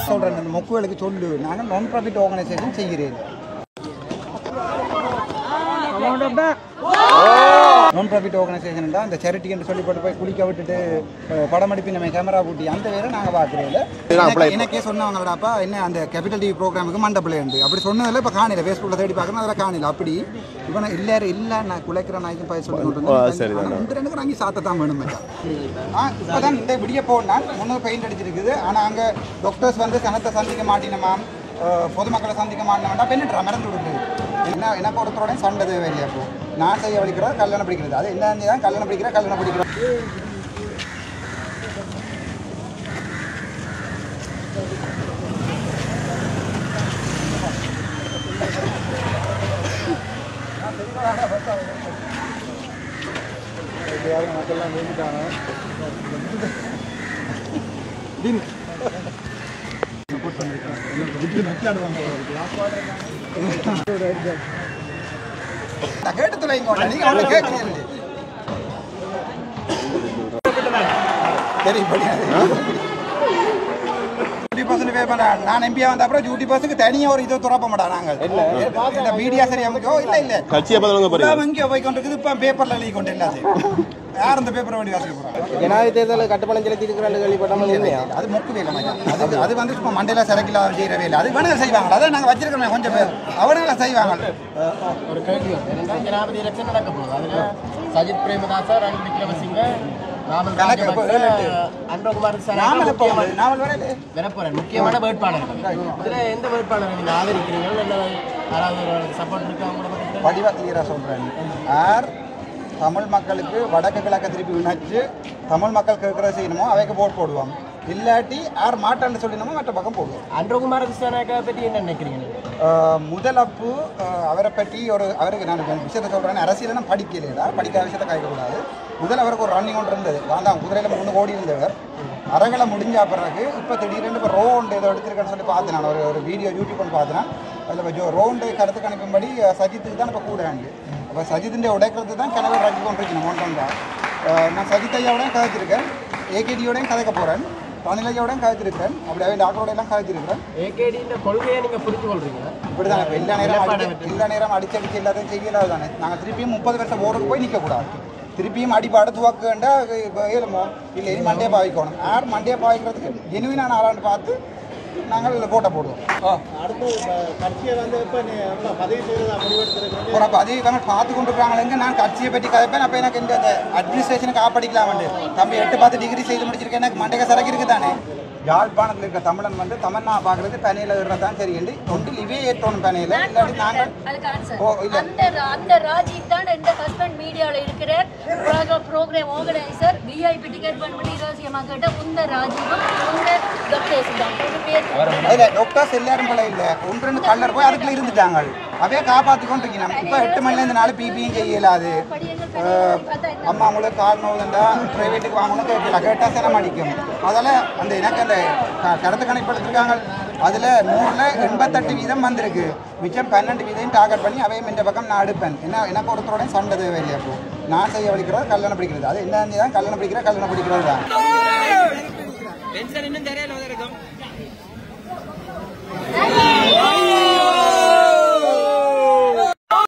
சொல்கிறேன் அந்த மொக்குகளுக்கு சொல்லு நாங்கள் நான் ப்ராஃபிட் ஆர்கனைசேஷன் செய்கிறேன் நான் ப்ராஃபிட் ஆர்கனைசேஷன் தான் இந்த சேரிட்டி என்று சொல்லி போட்டு போய் குளிக்க விட்டுட்டு அஹ், படம் எடுப்பி நம்ம கேமரா பூட்டி அந்த வேலை நாங்கள் பார்க்குறோம் எனக்கே சொன்னவங்கடாப்பா என்ன அந்த கேபிட்டல் டிவி ப்ரோக்ராமுக்கு மண்டபிள் உண்டு அப்படி சொன்னதில் இப்போ காணில ஃபேஸ்புக்கில் தேடி பார்க்கணும் அதில் காணில அப்படி இப்போ நான் எல்லாரும் இல்லை நான் குலைக்கிற நாய்க்கும் பயிர் சொல்லி கொண்டு இந்த ரெண்டுக்கு நாங்கள் சாத்த தான் வேணும் மச்சான். ஆ இப்போ தான் இந்த விடிய போனால் முன்னூறு பெயிண்ட் அடிச்சிருக்குது ஆனால் அங்கே டாக்டர்ஸ் வந்து சனத்தை சந்திக்க மாட்டினமாம் அஹ், பொதுமக்களை சந்திக்க மாட்டினமாட்டா பெண்ணிட்டு மறந்து விடுது என்ன என்ன பொறுத்தோட சண்டை தேவையில்லையா அப்போ நான் செய்ய வலிக்கிறது கல்யாணம் பிடிக்கிறது அது என்ன தான் கல்யாணம் பிடிக்கிற கல்யாணம் பிடிக்கிற மக்கள்லாம் வேண்டிட்டாங்க நான் கேட்டு தொலைங்க நீங்க ஒண்ணு கேட்கிறீங்க சரி ஜூட்டி பர்சன்ட் பே பண்ண நான் எம்பியா வந்த அப்புறம் ஜூட்டி பர்சனுக்கு தனியா ஒரு இது துறப்ப மாட்டோம் நாங்க இந்த மீடியா சரியா முக்கியம் இல்ல இல்ல கட்சியை பதிலுங்க போறீங்க எல்லாம் எங்கேயோ போய் கொண்டிருக்குது இப்ப பேப்பர்ல எழுதி கொண்டு இல்லாது யார் இந்த பேப்பர் வேண்டி வாசிக்க போறாங்க ஜனாதிபதி தேர்தலில் கட்டுப்பணம் செலுத்தி இருக்கிறாங்க கேள்விப்பட்டாமல் உண்மையா அது மொக்கு வேலை மச்சான். அது அது வந்து சும்மா மண்டையில சரக்கில செய்யற வேலை அது வேணா செய்வாங்க அதை நாங்க வச்சிருக்கிறோம் கொஞ்சம் பேர் அவனால செய்வாங்க ஒரு கேள்வி வந்து என்னன்னா ஜனாதிபதி எலெக்ஷன் நடக்க போகுது அதுல சஜித் பிரேமதாசா ரணில் விக்ரமசிங்க ராமன் கணக்கு இப்ப ராஜபக்ச ஏழு அன்பகுமார் நாமல் எப்போ முக்கியமான வந்து? நாமல் வரையில வரப்போறேன் முக்கியமான வேட்பாளர்கள் இதுல எந்த வேட்பாளரை நீங்க ஆதரிக்கிறீங்க இல்ல யாராவது சப்போர்ட் இருக்கா உங்களோட பக்கத்துல வடிவா கிளியரா சொல்றேன் யார் தமிழ் மக்களுக்கு வடக்கு கிழக்க திருப்பி இணைச்சு தமிழ் மக்கள் கேட்கறத செய்யணுமோ அவைக்கு போட் போடுவோம் இல்லாட்டி யார் மாட்டான்னு சொல்லினமோ மற்ற பக்கம் போடுவோம் அன்றகுமார கிருஷ்ணநாயக்கா பற்றி என்ன நினைக்கிறீங்க நீங்க ஆஹ் முதலப்பு ஆஹ் அவரை பற்றி ஒரு அவருக்கு நான் ஒரு விஷயத்தை சொல்கிறேன் அரசியலை நான் படிக்கலைடா படிக்காத விஷயத்தை கைக்கூடாது முதல் அவருக்கு ஒரு ரன்னிங் ஒன்று இருந்தது வேண்டாம் குதிரையில் மூணு கோடி இருந்தவர் அரங்களை முடிஞ்ச பிறகு இப்போ திடீர்னு இப்போ ரோண்டு ஏதோ எடுத்திருக்கேன்னு சொல்லி பார்த்தேன் நான் ஒரு ஒரு வீடியோ யூடியூப் ஒன்று பார்த்தேன் அதில் கொஞ்சம் ரோண்டு கருத்து கணிப்பும்படி அஹ், சஜித்துக்கு தான் இப்போ கூட ஹேண்டு அப்போ சஜித்திൻ്റെ உடைக்கிறது தான் கனவு ரக்கி கொண்டிருக்கணும் ஒன்றும் தான் ஆஹ், நான் சஜித் ஐயாவோடையும் கதைச்சிருக்கேன் ஏகேடியோடையும் கதைக்க போகிறேன் தனிலையோடையும் கதைச்சிருக்கேன் அப்படி அவன் டாக்டரோட எல்லாம் கதைச்சிருக்கிறேன் ஏகேடி இந்த கொள்கையை நீங்க புரிஞ்சு கொள்றீங்க இப்படிதான் இப்போ எல்லா நேரம் அடிச்சு எல்லா நேரம் அடிச்சடிச்சு எல்லாத்தையும் செய்யலாது தானே நாங்கள் திருப்பியும் முப்பது வருஷம் ஓடுக்கு போய் நிற்கக்கூடாது திருப்பியும் அடிப்பாடு துவக்க வேண்டா ஏழுமோ இல்லை இனி மண்டே பாவிக்கணும் யார் மண்டே பாவிக்கிறதுக்கு ஜெனுவினான ஆளான்னு பார்த்து நாங்கள் போட்டை போடுவோம் அடுத்து கட்சியை வந்து இப்போ பதவி செய்கிறதா முடிவெடுத்திருக்கிறீங்க ஒரு அப்போ அதே இவங்க பார்த்து கொண்டு இருக்காங்களேங்க நான் கட்சியை பற்றி கதைப்பேன் அப்போ எனக்கு இந்த அட்மினிஸ்ட்ரேஷனுக்கு ஆப்படிக்கலாம் வந்து தம்பி எட்டு பார்த்து டிகிரி செய்து முடிச்சிருக்கேன் எனக்கு மண்டைக்கு சரக்கு இருக்குது தானே யாழ்ப்பாணத்தில் இருக்க தமிழன் வந்து தமிழ்னா பார்க்கறது பனையில் விடுறதான் சரி என்று ஒன்றில் இவே ஏற்றணும் பனையில் இல்லாட்டி நாங்கள் அதுக்கு answer. ஓ, இல்ல. அந்த அந்த ராஜீவ் தான் இந்த ஹஸ்பண்ட் மீடியாவில் இருக்கிறார் ப்ரோக்ராம் ஆர்கனைசர் விஐபி டிக்கெட் பண்ணி ரகசியமாக கேட்ட உந்த ராஜீவும் உந்த டாக்டர்ஸ் தான் ஒரு பேர் அதில் டாக்டர்ஸ் எல்லாரும் போல இல்லை ஒன்று ரெண்டு கல்லர் போய் அதுக்குள்ள இருந்துட்டாங்க அவையே காப்பாற்றி கொண்டு இருக்கணும் இப்போ எட்டு மணிலேருந்து நாலு பிபியும் செய்ய இயலாது அஹ், அம்மா உங்களுக்கு கால் நோவுதுண்டா ப்ரைவேட்டுக்கு வாங்கணும் கேட்கல கேட்டால் சிரமம் அடிக்கும் அதால் அந்த எனக்கு அந்த க- கருத்து கணிப்பு எடுத்திருக்காங்க அதில் நூறில் எண்பத்தெட்டு வீதம் வந்திருக்கு மிச்சம் பன்னெண்டு வீதம் டார்கெட் பண்ணி அவையும் இந்த பக்கம் நான் எடுப்பேன் என்ன எனக்கு ஒருத்தரோட சண்டை தேவையில்லை அப்போ நான் செய்ய வலிக்கிறது கல்யாணம் பிடிக்கிறது அது என்ன தான் கல்யாணம் பிடிக்கிற கல்யாணம் பிடிக்கிறது தான் பென்ஷன் இன்னும் தெரியல இருக்கும்